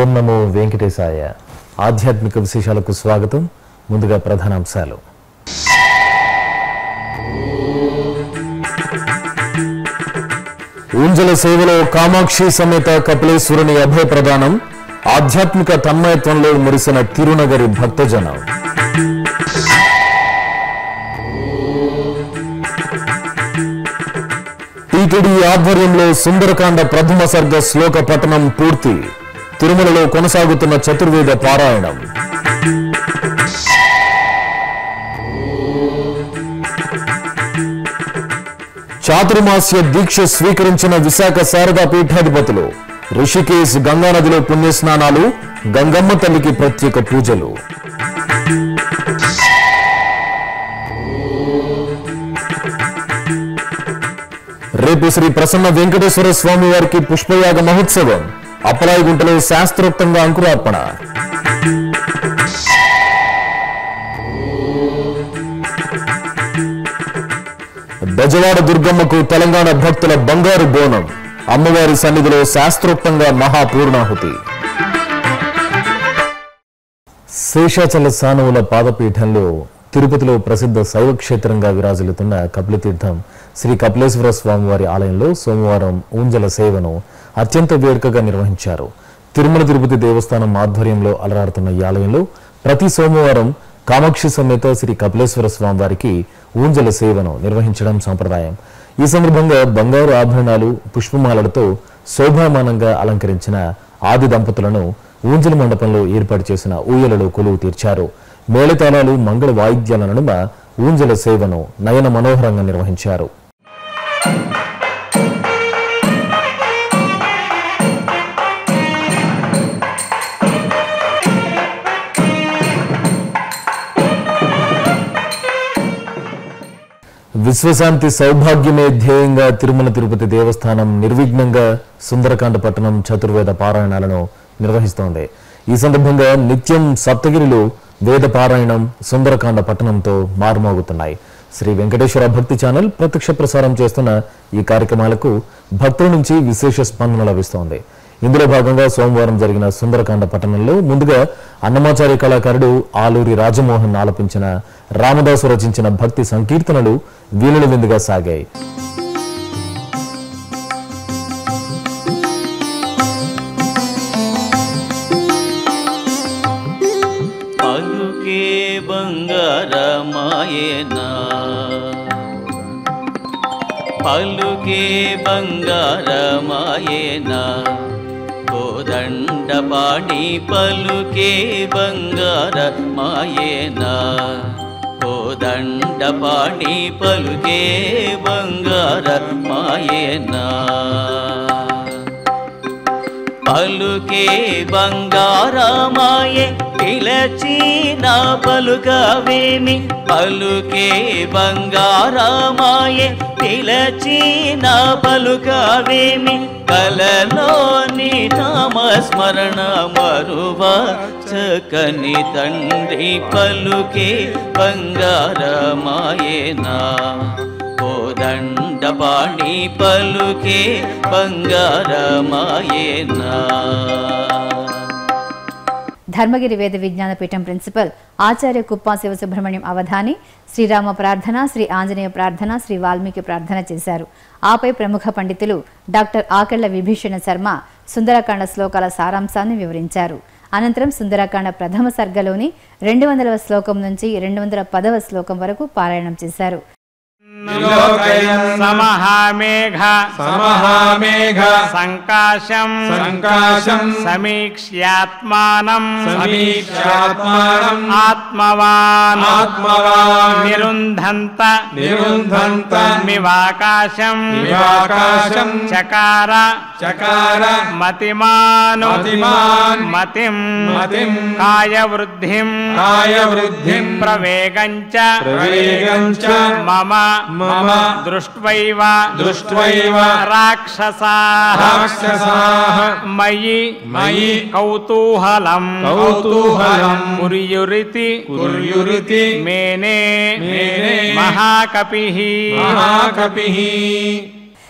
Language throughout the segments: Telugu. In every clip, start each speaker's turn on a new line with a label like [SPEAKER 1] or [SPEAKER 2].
[SPEAKER 1] ఓం నమో వెంకటేశాయ ఆధ్యాత్మిక విశేషాలకు స్వాగతం ముందుగా ప్రధానాంశాలు ఊంజల సేవలో కామాక్షి సమేత కపిలేశ్వరుని అభయ ప్రదానం ఆధ్యాత్మిక తన్మయత్వంలో మురిసిన తిరునగరి భక్తజనం టీటీడీ ఆధ్వర్యంలో సుందరకాండ ప్రథమ సర్గ శ్లోక పఠనం పూర్తి తిరుమలలో కొనసాగుతున్న చతుర్వేద పారాయణం చాతుర్మాస్య దీక్ష స్వీకరించిన విశాఖ శారదా పీఠాధిపతులు ఋషికేశ్ గంగానదిలో పుణ్యస్నానాలు గంగమ్మ తల్లికి ప్రత్యేక పూజలు రేపు శ్రీ ప్రసన్న వెంకటేశ్వర స్వామి వారికి పుష్పయాగ మహోత్సవం అప్పలాయిగుంటలో శాస్త్రోక్తంగా అంకురార్పణ బెజవాడ దుర్గమ్మకు తెలంగాణ భక్తుల బంగారు బోనం అమ్మవారి సన్నిధిలో శాస్త్రోక్తంగా మహాపూర్ణాహుతి శేషాచల సానువుల పాదపీఠంలో తిరుపతిలో ప్రసిద్ధ శైవ క్షేత్రంగా విరాజిల్లుతున్న కపిలతీర్థం శ్రీ కపిలేశ్వర స్వామివారి ఆలయంలో సోమవారం ఊంజల సేవను అత్యంత వేడుకగా నిర్వహించారు తిరుమల తిరుపతి దేవస్థానం ఆధ్వర్యంలో అలరాడుతున్న ఈ ఆలయంలో ప్రతి సోమవారం కామాక్షి సమేత శ్రీ కపిలేశ్వర స్వామివారికి ఊంజల సేవను నిర్వహించడం సంప్రదాయం ఈ సందర్భంగా బంగారు ఆభరణాలు పుష్పమాలలతో శోభామానంగా అలంకరించిన ఆది దంపతులను ఊంజల మండపంలో ఏర్పాటు చేసిన ఊయలలో కొలువు తీర్చారు మేళతాళాలు మంగళ వాయిద్యాల నడుమ ఊంజల సేవను నయన మనోహరంగా నిర్వహించారు విశ్వశాంతి సౌభాగ్యమే ధ్యేయంగా తిరుమల తిరుపతి దేవస్థానం నిర్విఘ్నంగా సుందరకాండ పట్టణం చతుర్వేద పారాయణాలను నిర్వహిస్తోంది ఈ సందర్భంగా నిత్యం సప్తగిరిలో వేద పారాయణం సుందరకాండ పట్టణంతో మారుమోగుతున్నాయి శ్రీ వెంకటేశ్వర భక్తి ఛానల్ ప్రత్యక్ష ప్రసారం చేస్తున్న ఈ కార్యక్రమాలకు భక్తుల నుంచి విశేష స్పందన లభిస్తోంది ఇందులో భాగంగా సోమవారం జరిగిన సుందరకాండ పట్టణంలో ముందుగా అన్నమాచార్య కళాకారుడు ఆలూరి రాజమోహన్ ఆలపించిన రామదాసు రచించిన భక్తి సంకీర్తనలు వీణుల విందుగా సాగాయి
[SPEAKER 2] పలుకే బంగారమాయేనా పలుకే బంగారమాయేనా కోదండపాణి పలుకే బంగారమాయేనా కోదండపాణి పలుకే బంగారమాయేనా పలుకే బంగారమాయే పిలచిన పలుకవేమి పలుకే బంగారమాయే పిలచిన పలుకవేమి కలలోని నామస్మరణ మరువ చకని తండ్రి పలుకే బంగారమాయేనా కోదండపాణి పలుకే బంగారమాయేనా
[SPEAKER 3] ధర్మగిరి వేద విజ్ఞాన పీఠం ప్రిన్సిపల్ ఆచార్య కుప్పా శివసుబ్రహ్మణ్యం అవధాని శ్రీరామ ప్రార్థన శ్రీ ఆంజనేయ ప్రార్థన శ్రీ వాల్మీకి ప్రార్థన చేశారు ఆపై ప్రముఖ పండితులు డాక్టర్ ఆకెళ్ల విభీషణ శర్మ సుందరకాండ శ్లోకాల సారాంశాన్ని వివరించారు అనంతరం సుందరకాండ ప్రథమ సర్గలోని రెండు వందల శ్లోకం నుంచి రెండు వందల పదవ శ్లోకం వరకు పారాయణం చేశారు
[SPEAKER 4] నిలోకయన్
[SPEAKER 5] సమహామేఘ
[SPEAKER 4] సమహామేఘ
[SPEAKER 5] సంకాశం
[SPEAKER 4] సంకాశం
[SPEAKER 5] సమీక్ష్యాత్మానం
[SPEAKER 4] సమీక్షాత్మానం
[SPEAKER 5] ఆత్మవాన్
[SPEAKER 4] ఆత్మవాన్
[SPEAKER 5] నిరుంధంత
[SPEAKER 4] నిరుంధంత
[SPEAKER 5] మివాకాశం
[SPEAKER 4] మివాకాశం
[SPEAKER 5] చకార
[SPEAKER 4] చకార
[SPEAKER 5] మతిమాను
[SPEAKER 4] మతిమాన్
[SPEAKER 5] మతిం
[SPEAKER 4] మతిం
[SPEAKER 5] కాయ వృద్ధిం
[SPEAKER 4] కాయ వృద్ధిం
[SPEAKER 5] ప్రవేగంచ
[SPEAKER 4] ప్రవేగం చ
[SPEAKER 5] మమ
[SPEAKER 4] మమ
[SPEAKER 5] దృష్ట్వైవ
[SPEAKER 4] దృష్ట్వైవ
[SPEAKER 5] రాక్షసాః
[SPEAKER 4] రాక్షసాః
[SPEAKER 5] మయి
[SPEAKER 4] మయి
[SPEAKER 5] కౌతూహలం
[SPEAKER 4] కౌతూహలం
[SPEAKER 5] కుర్యురితి
[SPEAKER 4] కుర్యురితి
[SPEAKER 5] మేనే
[SPEAKER 4] మేనే
[SPEAKER 5] మహాకపిః
[SPEAKER 4] మహాకపిః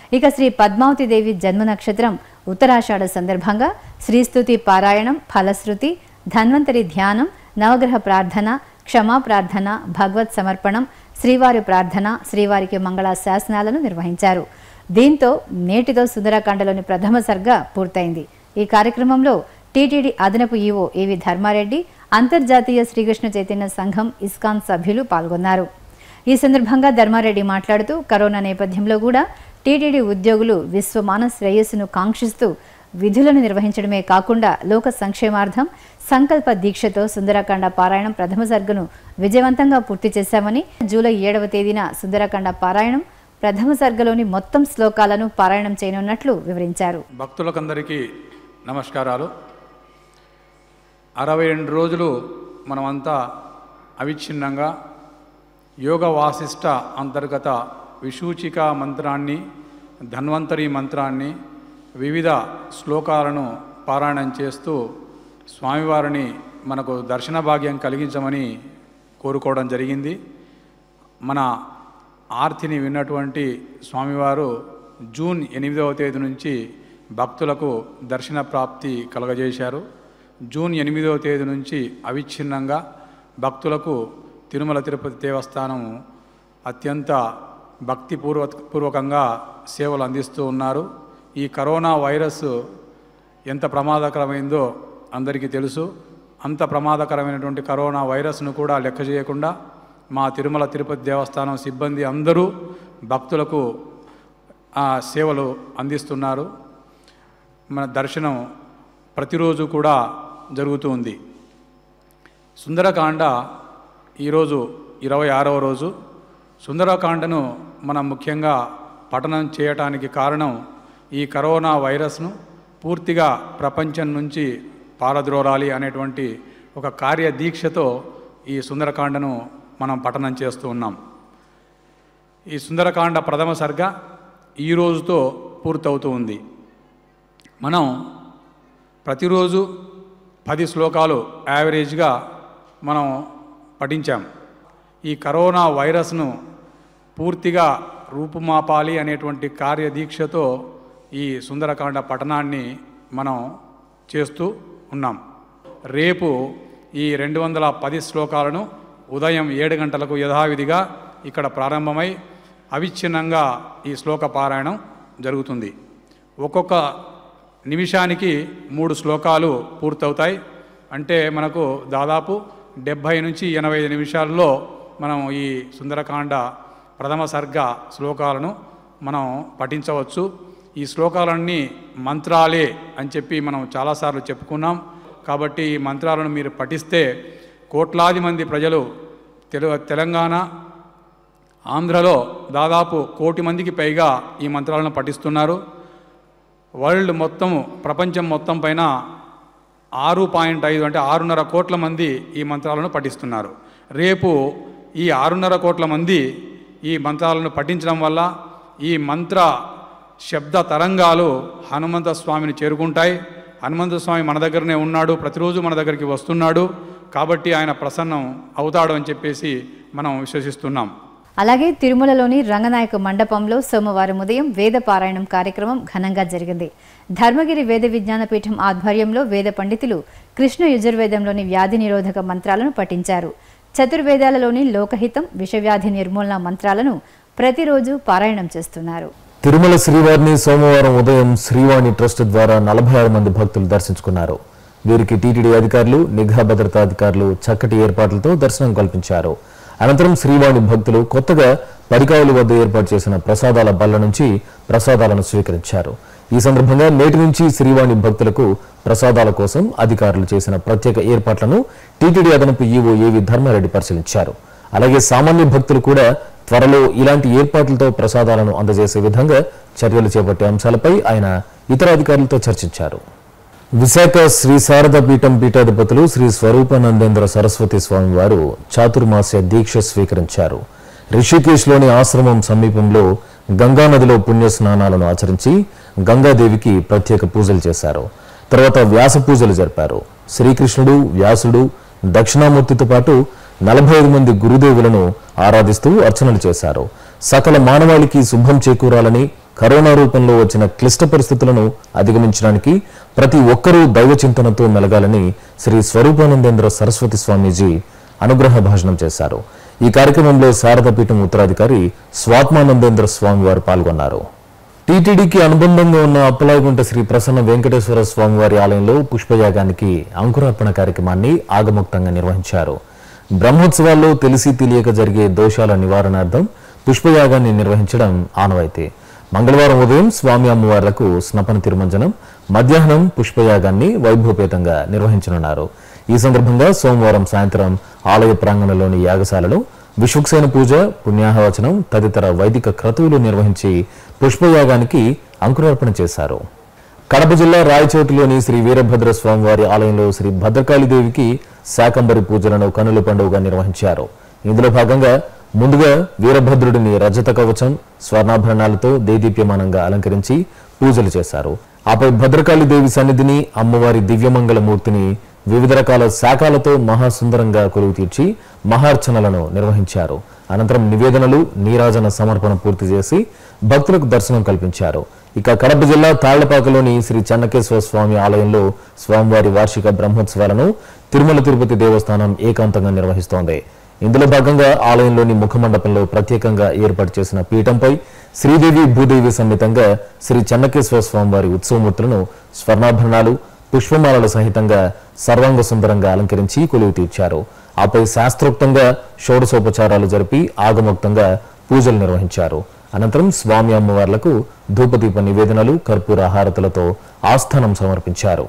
[SPEAKER 3] ఇక శ్రీ పద్మావతి దేవి జన్మ నక్షత్రం ఉత్తరాషాఢ సందర్భంగా శ్రీస్తుతి పారాయణం ఫలశ్రుతి ధన్వంతరి ధ్యానం నవగ్రహ ప్రార్థన క్షమా ప్రార్థన భగవత్ సమర్పణం శ్రీవారి ప్రార్థన శ్రీవారికి మంగళ శాసనాలను నిర్వహించారు దీంతో నేటితో సుందరకాండలోని ప్రథమ సర్గ పూర్తయింది ఈ కార్యక్రమంలో టీటీడీ అదనపు ఈవో ఏవి ధర్మారెడ్డి అంతర్జాతీయ శ్రీకృష్ణ చైతన్య సంఘం ఇస్కాన్ సభ్యులు పాల్గొన్నారు ఈ సందర్భంగా ధర్మారెడ్డి మాట్లాడుతూ కరోనా నేపథ్యంలో కూడా టీటీడీ ఉద్యోగులు విశ్వమాన శ్రేయస్సును కాంక్షిస్తూ విధులను నిర్వహించడమే కాకుండా లోక సంక్షేమార్థం సంకల్ప దీక్షతో సుందరకాండ పారాయణం ప్రథమ సర్గను విజయవంతంగా పూర్తి చేశామని జూలై ఏడవ తేదీన సుందరకాండ పారాయణం ప్రథమ సర్గలోని మొత్తం శ్లోకాలను పారాయణం చేయనున్నట్లు వివరించారు
[SPEAKER 4] భక్తులకందరికీ నమస్కారాలు అరవై రెండు రోజులు మనమంతా అవిచ్ఛిన్నంగా యోగ వాసిష్ట అంతర్గత విశూచిక మంత్రాన్ని ధన్వంతరి మంత్రాన్ని వివిధ శ్లోకాలను పారాయణం చేస్తూ స్వామివారిని మనకు దర్శన భాగ్యం కలిగించమని కోరుకోవడం జరిగింది మన ఆర్తిని విన్నటువంటి స్వామివారు జూన్ ఎనిమిదవ తేదీ నుంచి భక్తులకు దర్శన ప్రాప్తి కలగజేశారు జూన్ ఎనిమిదవ తేదీ నుంచి అవిచ్ఛిన్నంగా భక్తులకు తిరుమల తిరుపతి దేవస్థానం అత్యంత భక్తిపూర్వ పూర్వకంగా సేవలు అందిస్తూ ఉన్నారు ఈ కరోనా వైరస్ ఎంత ప్రమాదకరమైందో అందరికీ తెలుసు అంత ప్రమాదకరమైనటువంటి కరోనా వైరస్ను కూడా లెక్క చేయకుండా మా తిరుమల తిరుపతి దేవస్థానం సిబ్బంది అందరూ భక్తులకు ఆ సేవలు అందిస్తున్నారు మన దర్శనం ప్రతిరోజు కూడా జరుగుతూ ఉంది సుందరకాండ ఈరోజు ఇరవై ఆరవ రోజు సుందరకాండను మనం ముఖ్యంగా పఠనం చేయటానికి కారణం ఈ కరోనా వైరస్ను పూర్తిగా ప్రపంచం నుంచి పారద్రోరాలి అనేటువంటి ఒక కార్యదీక్షతో ఈ సుందరకాండను మనం పఠనం చేస్తూ ఉన్నాం ఈ సుందరకాండ ప్రథమ సర్గ ఈ రోజుతో పూర్తవుతూ ఉంది మనం ప్రతిరోజు పది శ్లోకాలు యావరేజ్గా మనం పఠించాం ఈ కరోనా వైరస్ను పూర్తిగా రూపుమాపాలి అనేటువంటి కార్యదీక్షతో ఈ సుందరకాండ పఠనాన్ని మనం చేస్తూ ఉన్నాం రేపు ఈ రెండు వందల పది శ్లోకాలను ఉదయం ఏడు గంటలకు యథావిధిగా ఇక్కడ ప్రారంభమై అవిచ్ఛిన్నంగా ఈ శ్లోక పారాయణం జరుగుతుంది ఒక్కొక్క నిమిషానికి మూడు శ్లోకాలు పూర్తవుతాయి అంటే మనకు దాదాపు డెబ్భై నుంచి ఎనభై ఐదు నిమిషాల్లో మనం ఈ సుందరకాండ ప్రథమ సర్గ శ్లోకాలను మనం పఠించవచ్చు ఈ శ్లోకాలన్నీ మంత్రాలే అని చెప్పి మనం చాలాసార్లు చెప్పుకున్నాం కాబట్టి ఈ మంత్రాలను మీరు పఠిస్తే కోట్లాది మంది ప్రజలు తెలు తెలంగాణ ఆంధ్రలో దాదాపు కోటి మందికి పైగా ఈ మంత్రాలను పఠిస్తున్నారు వరల్డ్ మొత్తము ప్రపంచం మొత్తం పైన ఆరు పాయింట్ ఐదు అంటే ఆరున్నర కోట్ల మంది ఈ మంత్రాలను పఠిస్తున్నారు రేపు ఈ ఆరున్నర కోట్ల మంది ఈ మంత్రాలను పఠించడం వల్ల ఈ మంత్ర శబ్ద తరంగాలు హనుమంత స్వామిని చేరుకుంటాయి హనుమంత స్వామి మన దగ్గరనే ఉన్నాడు ప్రతిరోజు మన దగ్గరికి వస్తున్నాడు కాబట్టి ఆయన ప్రసన్నం అవుతాడు అని చెప్పేసి మనం విశ్వసిస్తున్నాం
[SPEAKER 3] అలాగే తిరుమలలోని రంగనాయక మండపంలో సోమవారం ఉదయం వేద పారాయణం కార్యక్రమం ఘనంగా జరిగింది ధర్మగిరి వేద విజ్ఞాన పీఠం ఆధ్వర్యంలో వేద పండితులు కృష్ణ యజుర్వేదంలోని వ్యాధి నిరోధక మంత్రాలను పఠించారు చతుర్వేదాలలోని లోకహితం విషవ్యాధి నిర్మూలన మంత్రాలను ప్రతిరోజు పారాయణం చేస్తున్నారు
[SPEAKER 1] తిరుమల శ్రీవారిని సోమవారం ఉదయం శ్రీవాణి ట్రస్ట్ ద్వారా నలభై ఆరు మంది భక్తులు దర్శించుకున్నారు వీరికి టీటీడీ అధికారులు నిఘా భద్రతా అధికారులు చక్కటి ఏర్పాట్లతో దర్శనం కల్పించారు అనంతరం శ్రీవాణి భక్తులు కొత్తగా పరికావుల వద్ద ఏర్పాటు చేసిన ప్రసాదాల బల్ల నుంచి ప్రసాదాలను స్వీకరించారు ఈ సందర్భంగా నేటి నుంచి శ్రీవాణి భక్తులకు ప్రసాదాల కోసం అధికారులు చేసిన ప్రత్యేక ఏర్పాట్లను టీటీడీ అదనపు ఈవో ఏవి ధర్మారెడ్డి పరిశీలించారు అలాగే సామాన్య భక్తులు కూడా త్వరలో ఇలాంటి ఏర్పాట్లతో ప్రసాదాలను అందజేసే విధంగా చర్యలు చేపట్టే అంశాలపై ఆయన ఇతర అధికారులతో చర్చించారు విశాఖ శ్రీ శారద పీఠం పీఠాధిపతులు శ్రీ స్వరూపానందేంద్ర సరస్వతి స్వామి వారు చాతుర్మాస్య దీక్ష స్వీకరించారు రిషికేశ్లోని ఆశ్రమం సమీపంలో గంగానదిలో పుణ్య స్నానాలను ఆచరించి గంగాదేవికి ప్రత్యేక పూజలు చేశారు తర్వాత వ్యాస పూజలు జరిపారు శ్రీకృష్ణుడు వ్యాసుడు దక్షిణామూర్తితో పాటు నలభై ఐదు మంది గురుదేవులను ఆరాధిస్తూ అర్చనలు చేశారు సకల మానవాళికి శుభం చేకూరాలని కరోనా రూపంలో వచ్చిన క్లిష్ట పరిస్థితులను అధిగమించడానికి ప్రతి ఒక్కరూ దైవ చింతనతో మెలగాలని శ్రీ స్వరూపానందేంద్ర సరస్వతి స్వామీజీ అనుగ్రహ భాషణం చేశారు ఈ కార్యక్రమంలో శారదపీఠం ఉత్తరాధికారి స్వాత్మానందేంద్ర స్వామి వారు పాల్గొన్నారు టీటీడీకి అనుబంధంగా ఉన్న అప్పలాయగుంట శ్రీ ప్రసన్న వెంకటేశ్వర స్వామి వారి ఆలయంలో పుష్పయాగానికి అంకురార్పణ కార్యక్రమాన్ని ఆగముక్తంగా నిర్వహించారు బ్రహ్మోత్సవాల్లో తెలిసి తెలియక జరిగే దోషాల నివారణార్థం పుష్పయాగాన్ని నిర్వహించడం ఆనవాయితీ మంగళవారం ఉదయం స్వామి అమ్మవార్లకు స్నపన తిరుమంజనం మధ్యాహ్నం పుష్పయాగాన్ని వైభవపేతంగా నిర్వహించనున్నారు ఈ సందర్భంగా సోమవారం సాయంత్రం ఆలయ ప్రాంగణంలోని యాగశాలలో విశ్వక్సేన పూజ పుణ్యాహవచనం తదితర వైదిక క్రతువులు నిర్వహించి పుష్పయాగానికి అంకురార్పణ చేశారు కడప జిల్లా రాయచోటిలోని శ్రీ వీరభద్ర స్వామివారి ఆలయంలో శ్రీ భద్రకాళిదేవికి శాకంబరి పూజలను కనుల పండుగగా నిర్వహించారు ఇందులో భాగంగా ముందుగా వీరభద్రుడిని రజత కవచం స్వర్ణాభరణాలతో దేదీప్యమానంగా అలంకరించి పూజలు చేశారు ఆపై భద్రకాళిదేవి సన్నిధిని అమ్మవారి దివ్యమంగళ మూర్తిని వివిధ రకాల శాఖలతో మహాసుందరంగా కొలువు తీర్చి మహార్చనలను నిర్వహించారు అనంతరం నివేదనలు నీరాజన సమర్పణ పూర్తి చేసి భక్తులకు దర్శనం కల్పించారు ఇక కడప జిల్లా తాళ్లపాకలోని శ్రీ చెన్నకేశ్వర స్వామి ఆలయంలో స్వామివారి వార్షిక బ్రహ్మోత్సవాలను తిరుమల తిరుపతి దేవస్థానం ఏకాంతంగా నిర్వహిస్తోంది ఇందులో భాగంగా ఆలయంలోని ముఖమండపంలో ప్రత్యేకంగా ఏర్పాటు చేసిన పీఠంపై శ్రీదేవి భూదేవి సమేతంగా శ్రీ చెన్నకేశ్వర స్వామివారి ఉత్సవమూర్తులను స్వర్ణాభరణాలు పుష్పమాలల సహితంగా సర్వాంగ సుందరంగా అలంకరించి కొలువు తీర్చారు ఆపై శాస్త్రోక్తంగా షోడశోపచారాలు జరిపి ఆగమోక్తంగా పూజలు నిర్వహించారు అనంతరం స్వామి అమ్మవార్లకు ధూపదీప నివేదనలు కర్పూర హారతులతో ఆస్థానం సమర్పించారు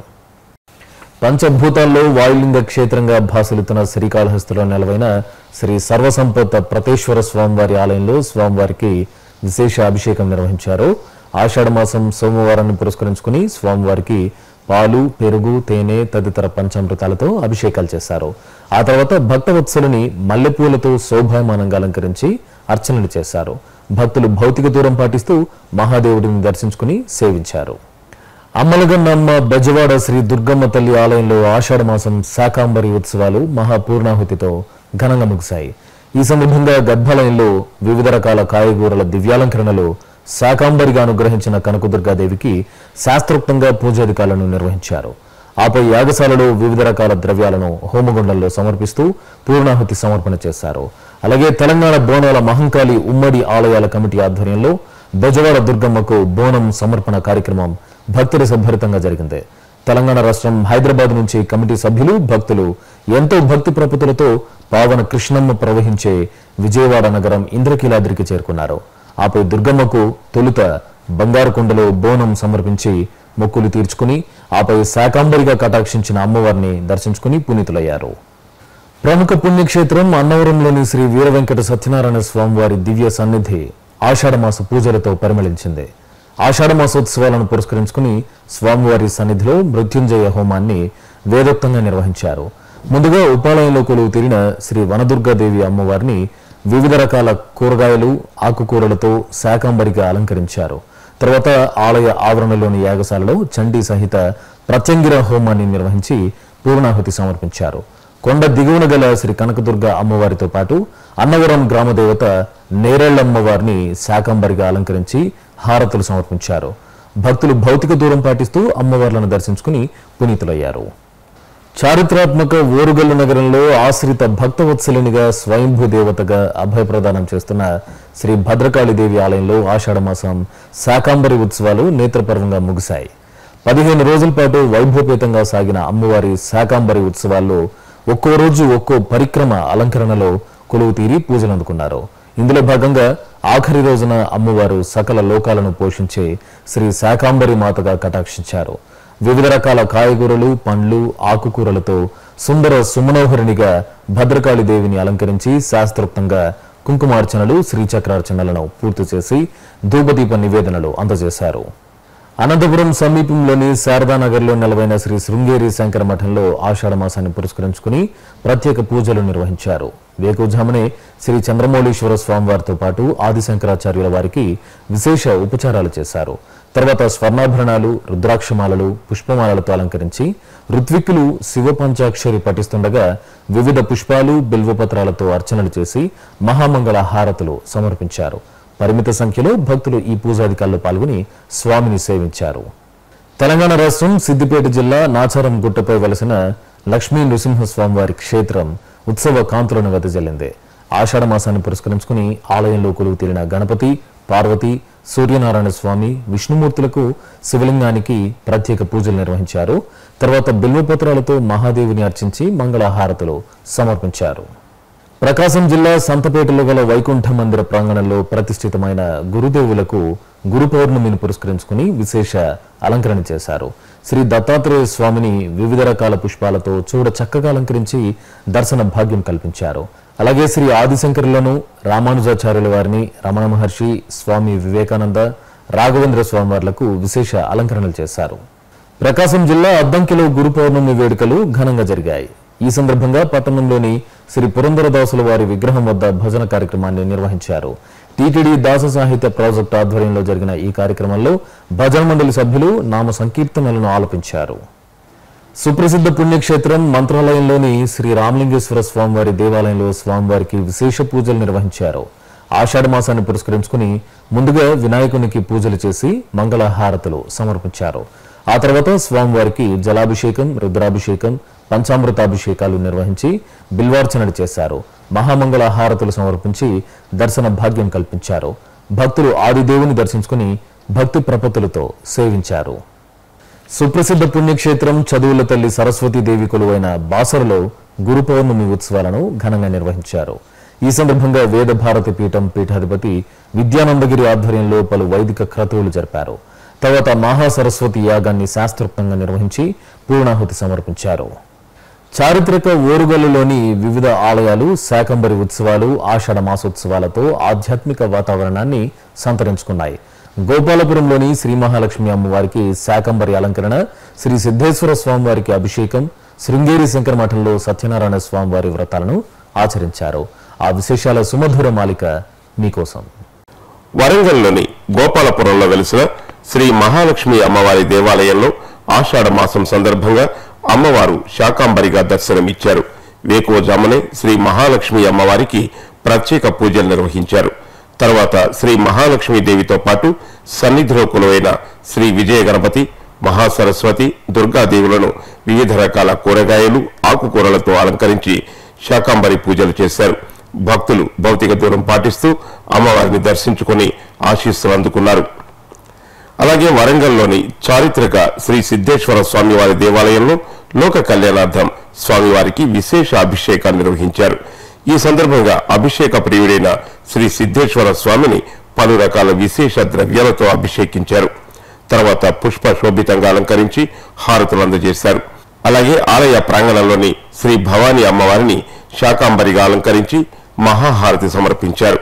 [SPEAKER 1] పంచభూతాల్లో వాయులింగ క్షేత్రంగా భాసలుతున్న శ్రీకాళహస్తిలో నెలవైన శ్రీ సర్వసంపత్త ప్రతేశ్వర స్వామివారి ఆలయంలో స్వామివారికి విశేష అభిషేకం నిర్వహించారు ఆషాఢ మాసం సోమవారాన్ని పురస్కరించుకుని స్వామివారికి పాలు పెరుగు తేనె తదితర పంచామృతాలతో అభిషేకాలు చేశారు ఆ తర్వాత భక్తవత్సలుని మల్లెపూలతో శోభాయమానంగా అలంకరించి అర్చనలు చేశారు భక్తులు భౌతిక దూరం పాటిస్తూ మహాదేవుడిని దర్శించుకుని సేవించారు అమ్మలగన్నమ్మ బెజవాడ శ్రీ దుర్గమ్మ తల్లి ఆలయంలో ఆషాఢ మాసం శాకాంబరి ఉత్సవాలు మహాపూర్ణాహుతితో ఘనంగా ముగిశాయి ఈ సందర్భంగా గర్భాలయంలో వివిధ రకాల కాయగూరల దివ్యాలంకరణలు శాకాంబరిగా అనుగ్రహించిన కనకదుర్గాదేవికి శాస్త్రోక్తంగా పూజాధికారులను నిర్వహించారు ఆపై యాగశాలలో వివిధ రకాల ద్రవ్యాలను హోమగుండంలో సమర్పిస్తూ పూర్ణాహుతి సమర్పణ చేశారు అలాగే తెలంగాణ బోనాల మహంకాళి ఉమ్మడి ఆలయాల కమిటీ ఆధ్వర్యంలో బెజవాడ దుర్గమ్మకు బోనం సమర్పణ కార్యక్రమం భక్తిరసభరితంగా జరిగింది తెలంగాణ రాష్ట్రం హైదరాబాద్ నుంచి కమిటీ సభ్యులు భక్తులు ఎంతో భక్తి ప్రపతులతో పావన కృష్ణమ్మ ప్రవహించే విజయవాడ నగరం ఇంద్రకీలాద్రికి చేరుకున్నారు ఆపై దుర్గమ్మకు తొలుత బంగారు కొండలో బోనం సమర్పించి మొక్కులు తీర్చుకుని ఆపై శాకాంబరిగా కటాక్షించిన అమ్మవారిని దర్శించుకుని పునీతులయ్యారు ప్రముఖ పుణ్యక్షేత్రం అన్నవరంలోని శ్రీ వీర వెంకట సత్యనారాయణ స్వామివారి దివ్య సన్నిధి ఆషాఢమాస పూజలతో పరిమళించింది ఆషాఢమాసోత్సవాలను పురస్కరించుకుని స్వామివారి సన్నిధిలో మృత్యుంజయ హోమాన్ని వేదోక్తంగా నిర్వహించారు ముందుగా ఉపాలయంలో కొలువు తీరిన శ్రీ వనదుర్గాదేవి అమ్మవారిని వివిధ రకాల కూరగాయలు ఆకుకూరలతో శాకాంబరిగా అలంకరించారు తర్వాత ఆలయ ఆవరణలోని యాగశాలలో చండీ సహిత ప్రత్యంగిర హోమాన్ని నిర్వహించి పూర్ణాహుతి సమర్పించారు కొండ దిగువన గల శ్రీ కనకదుర్గ అమ్మవారితో పాటు అన్నవరం గ్రామదేవత నేరేళ్లమ్మవారిని శాకంబరిగా అలంకరించి హారతులు సమర్పించారు భక్తులు భౌతిక దూరం పాటిస్తూ అమ్మవార్లను దర్శించుకుని పునీతులయ్యారు చారిత్రాత్మక ఓరుగల్లు నగరంలో ఆశ్రిత భక్తవత్సలునిగా స్వయంభూ దేవతగా అభయప్రదానం చేస్తున్న శ్రీ భద్రకాళిదేవి ఆలయంలో ఆషాఢమాసం శాకాంబరి ఉత్సవాలు నేత్రపర్వంగా ముగిశాయి పదిహేను రోజుల పాటు వైభవపేతంగా సాగిన అమ్మవారి శాకాంబరి ఉత్సవాల్లో ఒక్కో రోజు ఒక్కో పరిక్రమ అలంకరణలో కొలువు తీరి పూజలు అందుకున్నారు ఇందులో భాగంగా ఆఖరి రోజున అమ్మవారు సకల లోకాలను పోషించే శ్రీ శాకాంబరి మాతగా కటాక్షించారు వివిధ రకాల కాయగూరలు పండ్లు ఆకుకూరలతో సుందర సుమనోహరిణిగా భద్రకాళి దేవిని అలంకరించి శాస్త్రోక్తంగా కుంకుమార్చనలు శ్రీచక్రార్చనలను పూర్తి చేసి ధూపదీప నివేదనలు అందజేశారు అనంతపురం సమీపంలోని శారదానగర్లో నెలవైన శ్రీ శృంగేరి శంకర మఠంలో ఆషాఢ మాసాన్ని పురస్కరించుకుని ప్రత్యేక పూజలు నిర్వహించారు వేకుజామునే శ్రీ చంద్రమౌళీశ్వర స్వామివారితో పాటు ఆదిశంకరాచార్యుల వారికి విశేష ఉపచారాలు చేశారు తర్వాత స్వర్ణాభరణాలు రుద్రాక్షమాలలు పుష్పమాలలతో అలంకరించి ఋత్విక్కులు శివ పంచాక్షరి పఠిస్తుండగా వివిధ పుష్పాలు బిల్వపత్రాలతో అర్చనలు చేసి మహామంగళ హారతులు సమర్పించారు పరిమిత సంఖ్యలో భక్తులు ఈ పూజాధికారులు పాల్గొని స్వామిని సేవించారు తెలంగాణ రాష్ట్రం సిద్దిపేట జిల్లా నాచారం గుట్టపై వెలసిన లక్ష్మీ నృసింహస్వామి వారి క్షేత్రం ఉత్సవ కాంతులను వెదజల్లింది ఆషాఢ మాసాన్ని పురస్కరించుకుని ఆలయంలో కొలువు తీరిన గణపతి పార్వతి సూర్యనారాయణ స్వామి విష్ణుమూర్తులకు శివలింగానికి ప్రత్యేక పూజలు నిర్వహించారు తర్వాత బిల్వపత్రాలతో మహాదేవిని అర్చించి మంగళహారతులు సమర్పించారు ప్రకాశం జిల్లా సంతపేటలో గల వైకుంఠ మందిర ప్రాంగణంలో ప్రతిష్ఠితమైన గురుదేవులకు గురు పౌర్ణమిని పురస్కరించుకుని విశేష అలంకరణ చేశారు శ్రీ దత్తాత్రేయ స్వామిని వివిధ రకాల పుష్పాలతో చూడ చక్కగా అలంకరించి దర్శన భాగ్యం కల్పించారు అలాగే శ్రీ ఆదిశంకరులను రామానుజాచార్యుల వారిని రమణ మహర్షి స్వామి వివేకానంద రాఘవేంద్ర స్వామి వార్లకు విశేష అలంకరణలు చేశారు ప్రకాశం జిల్లా అద్దంకిలో గురు పౌర్ణమి వేడుకలు ఘనంగా జరిగాయి ఈ సందర్భంగా పట్టణంలోని శ్రీ పురంధరదాసుల వారి విగ్రహం వద్ద భజన కార్యక్రమాన్ని నిర్వహించారు టీటీడీ దాస సాహిత్య ప్రాజెక్టు ఆధ్వర్యంలో జరిగిన ఈ కార్యక్రమంలో భజన మండలి సభ్యులు నామ సంకీర్తనలను ఆలపించారు సుప్రసిద్ధ పుణ్యక్షేత్రం మంత్రాలయంలోని శ్రీ రామలింగేశ్వర స్వామివారి దేవాలయంలో స్వామివారికి విశేష పూజలు నిర్వహించారు ఆషాఢ మాసాన్ని పురస్కరించుకుని ముందుగా వినాయకునికి పూజలు చేసి మంగళహారతులు సమర్పించారు ఆ తర్వాత స్వామివారికి జలాభిషేకం రుద్రాభిషేకం పంచామృతాభిషేకాలు నిర్వహించి బిల్వార్చనలు చేశారు మహామంగళ హారతులు సమర్పించి దర్శన భాగ్యం కల్పించారు భక్తులు ఆదిదేవుని దర్శించుకుని భక్తి ప్రపత్తులతో సేవించారు సుప్రసిద్ధ పుణ్యక్షేత్రం చదువుల తల్లి సరస్వతీదేవి కొలువైన బాసరలో గురు పౌర్ణమి ఉత్సవాలను ఘనంగా నిర్వహించారు ఈ సందర్భంగా వేద భారతి పీఠం పీఠాధిపతి విద్యానందగిరి ఆధ్వర్యంలో పలు వైదిక క్రతువులు జరిపారు తర్వాత మహాసరస్వతి యాగాన్ని శాస్త్రోక్తంగా నిర్వహించి పూర్ణాహుతి సమర్పించారు చారిత్రక ఓరుగల్లులోని వివిధ ఆలయాలు శాకంబరి ఉత్సవాలు ఆషాఢ మాసోత్సవాలతో ఆధ్యాత్మిక వాతావరణాన్ని సంతరించుకున్నాయి గోపాలపురంలోని శ్రీ మహాలక్ష్మి అమ్మవారికి శాకంబరి అలంకరణ శ్రీ సిద్ధేశ్వర స్వామివారికి అభిషేకం శృంగేరి శంకర మఠంలో సత్యనారాయణ స్వామివారి వ్రతాలను ఆచరించారు ఆ విశేషాల సుమధుర మాలిక మీకోసం
[SPEAKER 6] వరంగల్లోని గోపాలపురంలో వెలిసిన శ్రీ మహాలక్ష్మి అమ్మవారి దేవాలయంలో ఆషాఢ మాసం సందర్భంగా అమ్మవారు శాకాంబరిగా దర్శనమిచ్చారు వేకువజామునే శ్రీ మహాలక్ష్మి అమ్మవారికి ప్రత్యేక పూజలు నిర్వహించారు తర్వాత శ్రీ మహాలక్ష్మి దేవితో పాటు సన్నిధిలో కొలువైన శ్రీ విజయ గణపతి మహాసరస్వతి దుర్గాదేవులను వివిధ రకాల కూరగాయలు ఆకుకూరలతో అలంకరించి శాకాంబరి పూజలు చేశారు భక్తులు భౌతిక దూరం పాటిస్తూ అమ్మవారిని దర్శించుకుని ఆశీస్సులు అందుకున్నారు అలాగే వరంగల్లోని చారిత్రక శ్రీ సిద్ధేశ్వర స్వామివారి దేవాలయంలో లోక కళ్యాణార్థం స్వామివారికి విశేష అభిషేకాన్ని నిర్వహించారు ఈ సందర్భంగా అభిషేక ప్రియుడైన శ్రీ సిద్ధేశ్వర స్వామిని పలు రకాల విశేష ద్రవ్యాలతో అభిషేకించారు తర్వాత పుష్ప శోభితంగా అలంకరించి హారతులు అందజేశారు అలాగే ఆలయ ప్రాంగణంలోని శ్రీ భవానీ అమ్మవారిని శాకాంబరిగా అలంకరించి మహాహారతి సమర్పించారు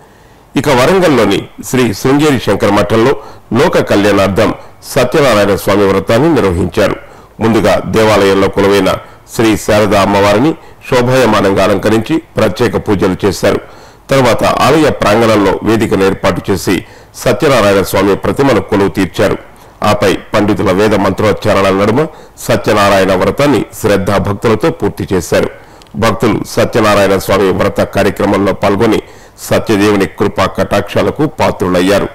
[SPEAKER 6] ఇక వరంగల్లోని శ్రీ శృంగేరి శంకర మఠంలో లోక కళ్యాణార్థం సత్యనారాయణ స్వామి వ్రతాన్ని నిర్వహించారు ముందుగా దేవాలయంలో కొలువైన శ్రీ శారద అమ్మవారిని శోభాయమానంగా అలంకరించి ప్రత్యేక పూజలు చేశారు తర్వాత ఆలయ ప్రాంగణంలో వేదికను ఏర్పాటు చేసి సత్యనారాయణ స్వామి ప్రతిమను కొలువు తీర్చారు ఆపై పండితుల వేద మంత్రోచ్చారణల నడుమ సత్యనారాయణ వ్రతాన్ని శ్రద్ధా భక్తులతో పూర్తి చేశారు భక్తులు సత్యనారాయణ స్వామి వ్రత కార్యక్రమంలో పాల్గొని సత్యదేవుని కృపా కటాక్షాలకు పాత్రులయ్యారు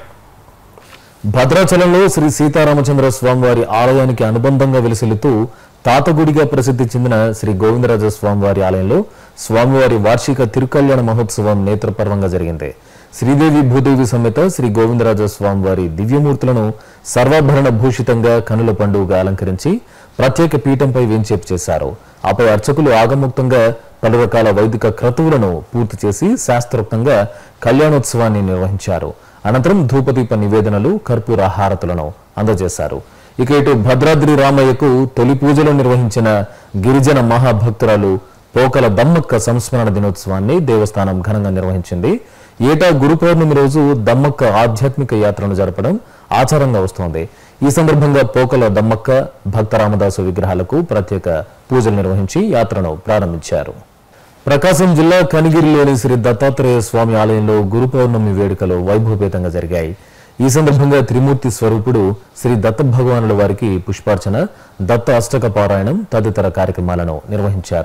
[SPEAKER 1] భద్రాచలంలో శ్రీ సీతారామచంద్ర స్వామివారి ఆలయానికి అనుబంధంగా వెలిసిల్లుతూ తాతగుడిగా ప్రసిద్ధి చెందిన శ్రీ గోవిందరాజ స్వామివారి ఆలయంలో స్వామివారి వార్షిక తిరుకల్యాణ మహోత్సవం నేత్రపర్వంగా జరిగింది శ్రీదేవి భూదేవి సమేత శ్రీ గోవిందరాజ స్వామివారి దివ్యమూర్తులను సర్వాభరణ భూషితంగా కనుల పండుగగా అలంకరించి ప్రత్యేక పీఠంపై వేంచేపు చేశారు ఆపై అర్చకులు ఆగముక్తంగా పలు రకాల వైదిక క్రతువులను పూర్తి చేసి శాస్త్రోక్తంగా కళ్యాణోత్సవాన్ని నిర్వహించారు అనంతరం ధూపదీప నివేదనలు కర్పూర హారతులను అందజేశారు ఇక ఇటు భద్రాద్రి రామయ్యకు తొలి పూజలు నిర్వహించిన గిరిజన మహాభక్తురాలు పోకల దమ్మక్క సంస్మరణ దినోత్సవాన్ని దేవస్థానం ఘనంగా నిర్వహించింది ఏటా గురు పౌర్ణమి రోజు దమ్మక్క ఆధ్యాత్మిక యాత్రను జరపడం ఆచారంగా వస్తోంది ఈ సందర్భంగా పోకల దమ్మక్క భక్త రామదాసు విగ్రహాలకు ప్రత్యేక పూజలు నిర్వహించి యాత్రను ప్రారంభించారు ప్రకాశం జిల్లా కనిగిరిలోని శ్రీ దత్తాత్రేయ స్వామి ఆలయంలో గురు పౌర్ణమి వేడుకలు వైభవపేతంగా జరిగాయి ఈ సందర్భంగా త్రిమూర్తి స్వరూపుడు శ్రీ దత్త భగవానుల వారికి పుష్పార్చన దత్త అష్టక పారాయణం తదితర కార్యక్రమాలను నిర్వహించారు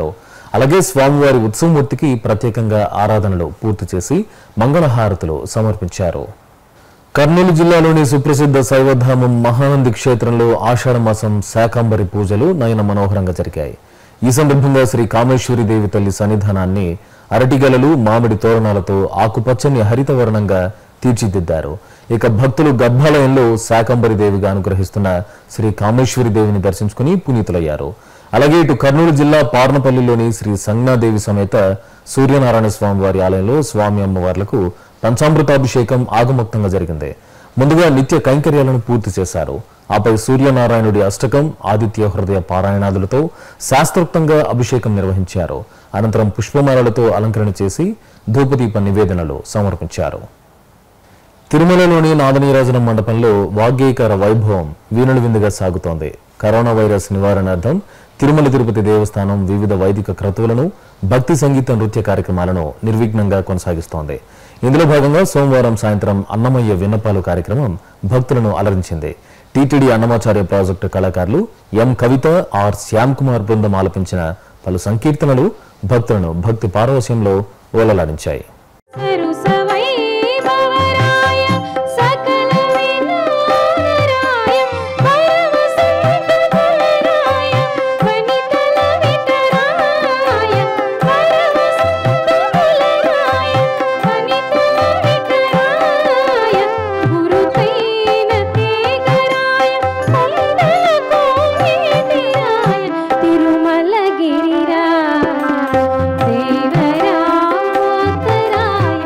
[SPEAKER 1] అలాగే స్వామివారి ఉత్సవమూర్తికి ప్రత్యేకంగా ఆరాధనలు పూర్తి చేసి మంగళహారతులు సమర్పించారు కర్నూలు జిల్లాలోని సుప్రసిద్ధ శైవధామం మహానంది క్షేత్రంలో ఆషాఢ మాసం శాకాంబరి పూజలు నయన మనోహరంగా జరిగాయి ఈ సందర్భంగా శ్రీ కామేశ్వరి దేవి తల్లి సన్నిధానాన్ని అరటిగలలు మామిడి తోరణాలతో ఆకుపచ్చని హరితవర్ణంగా తీర్చిదిద్దారు ఇక భక్తులు గర్భాలయంలో శాకంబరి దేవిగా అనుగ్రహిస్తున్న శ్రీ కామేశ్వరి దేవిని దర్శించుకుని పునీతులయ్యారు అలాగే ఇటు కర్నూలు జిల్లా పార్నపల్లిలోని శ్రీ సంజ్ఞాదేవి సమేత సూర్యనారాయణ స్వామి వారి ఆలయంలో స్వామి అమ్మవార్లకు పంచామృతాభిషేకం ఆగమోక్తంగా జరిగింది ముందుగా నిత్య కైంకర్యాలను పూర్తి చేశారు ఆపై సూర్యనారాయణుడి అష్టకం ఆదిత్య హృదయ పారాయణాదులతో శాస్త్రోక్తంగా అభిషేకం నిర్వహించారు అనంతరం పుష్పమాలలతో అలంకరణ చేసి ధూపదీప నివేదనలు సమర్పించారు తిరుమలలోని నాదనీరాజనం మండపంలో వాగ్గేయకార వైభవం వీణుల విందుగా సాగుతోంది కరోనా వైరస్ నివారణార్థం తిరుమల తిరుపతి దేవస్థానం వివిధ వైదిక క్రతువులను భక్తి సంగీత నృత్య కార్యక్రమాలను నిర్విఘ్నంగా కొనసాగిస్తోంది ఇందులో భాగంగా సోమవారం సాయంత్రం అన్నమయ్య విన్నపాలు కార్యక్రమం భక్తులను అలరించింది టీటీడీ అన్నమాచార్య ప్రాజెక్టు కళాకారులు ఎం కవిత ఆర్ శ్యామ్ కుమార్ బృందం ఆలపించిన పలు సంకీర్తనలు భక్తులను భక్తి పారవశ్యంలో ఓలలాడించాయి
[SPEAKER 7] సరుసవైభవరాయ సకల వినారాయ పరమసుందరాయ వనితల విఠరాయ పరమసుందరాయ వనితల విఠరాయ గురుతైన తేగరాయ మంగళ కోవిదిరాయ తిరుమలగిరిరాయ దేవరామోత్తరాయ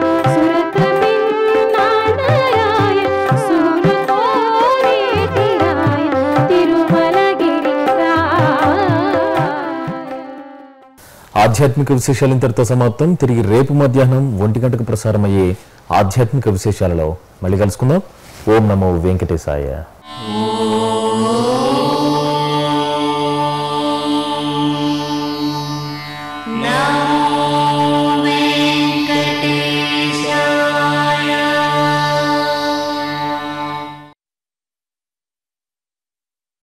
[SPEAKER 7] సురకపిన్నానరాయ సూనుకోనేటిరాయ తిరుమలగిరిరాయ
[SPEAKER 1] ఆధ్యాత్మిక విశేషాలు ఇంతటితో సమాప్తం తిరిగి రేపు మధ్యాహ్నం ఒంటి గంటకు ప్రసారమయ్యే ఆధ్యాత్మిక విశేషాలలో మళ్ళీ కలుసుకుందాం ఓం నమో వెంకటేశాయ
[SPEAKER 2] ఓ